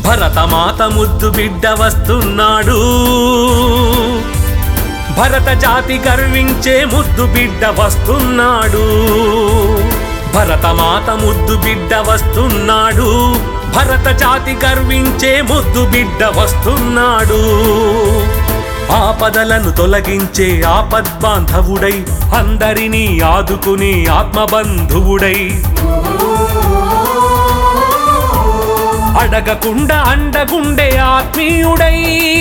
భరతమాత ముద్దు బిడ్డ వస్తున్నాడు భరత జాతి గర్వించే ముద్దు బిడ్డ వస్తున్నాడు భరతమాత ముద్దు బిడ్డ వస్తున్నాడు భరత జాతి గర్వించే ముద్దు బిడ్డ వస్తున్నాడు ఆపదలను తొలగించే ఆపద్బాంధవుడై అందరినీ ఆదుకుని ఆత్మబంధువుడై అడగకుండా అండగుండే ఆత్మీయుడై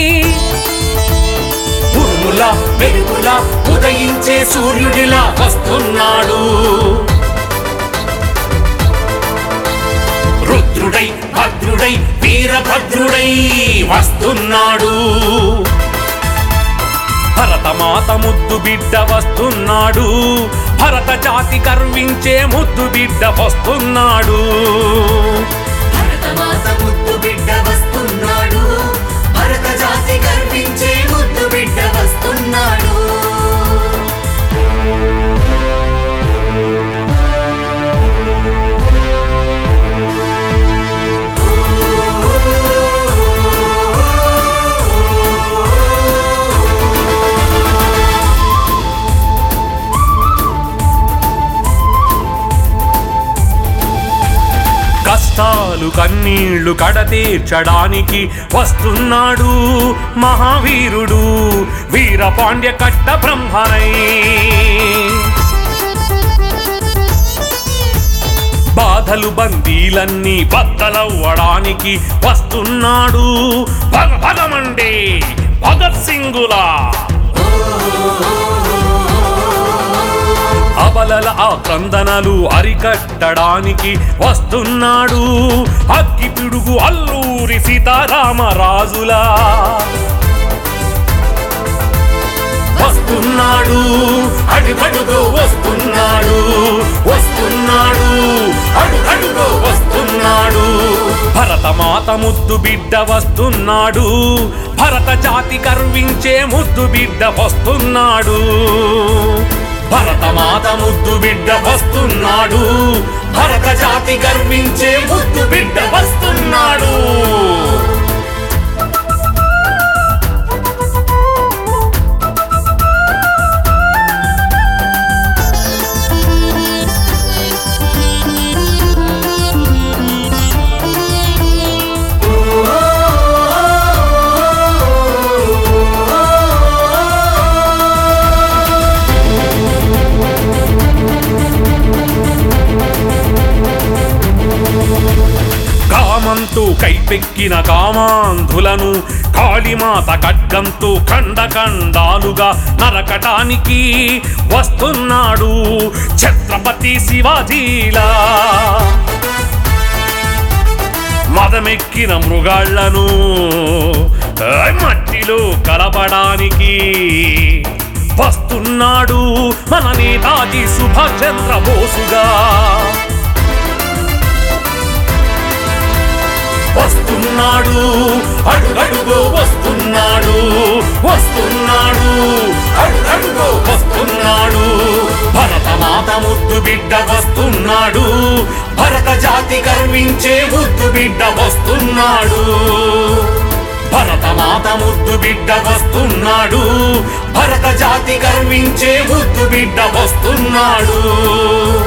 ఉరుములా వెలుగులా ఉదయించే సూర్యుడిలా వస్తున్నాడు రుద్రుడై భద్రుడై వీరభద్రుడై వస్తున్నాడు భరతమాత ముద్దు బిడ్డ వస్తున్నాడు భరత జాతి గర్వించే ముద్దు బిడ్డ వస్తున్నాడు భరతమాత ముద్దు బిడ్డ వస్తున్నాడు భరత జాతి గర్వించే ముద్దు బిడ్డ వస్తున్నాడు కష్టాలు కన్నీళ్లు కడతీర్చడానికి వస్తున్నాడు మహావీరుడు వీరపాండ్య కట్ట బ్రహ్మరై బాధలు బందీలన్నీ బద్దలవ్వడానికి వస్తున్నాడు భగ భగమండే భగత్ సింగులా అబలల ఆ క్రందనలు అరికట్టడానికి వస్తున్నాడు అగ్గి పిడుగు అల్లూరి సీతారామరాజులా వస్తున్నాడు అడుగడుగు వస్తున్నాడు వస్తున్నాడు అడుగడుగు వస్తున్నాడు భరతమాత ముద్దు బిడ్డ వస్తున్నాడు భరత జాతి గర్వించే ముద్దు బిడ్డ వస్తున్నాడు భరతమాత ముద్దు బిడ్డ వస్తున్నాడు భరత జాతి గర్వించే ముద్దు బిడ్డ వస్తున్నాడు కామంతో కైపెక్కిన కామాంధులను కాళీమాత ఖడ్గంతో ఖండఖండాలుగా నరకటానికి వస్తున్నాడు ఛత్రపతి శివాజీలా మదమెక్కిన మృగాళ్లను ఆయ్ మట్టిలో కలపడానికి వస్తున్నాడు మన నేతాజీ సుభాష్ చంద్ర బోసుగా వస్తున్నాడు అడుగడుగు వస్తున్నాడు వస్తున్నాడు అడుగడుగు వస్తున్నాడు భరతమాత ముద్దు బిడ్డ వస్తున్నాడు భరత జాతి గర్వించే ముద్దు బిడ్డ వస్తున్నాడు భరతమాత ముద్దు బిడ్డ వస్తున్నాడు భరత జాతి గర్వించే ముద్దు బిడ్డ వస్తున్నాడు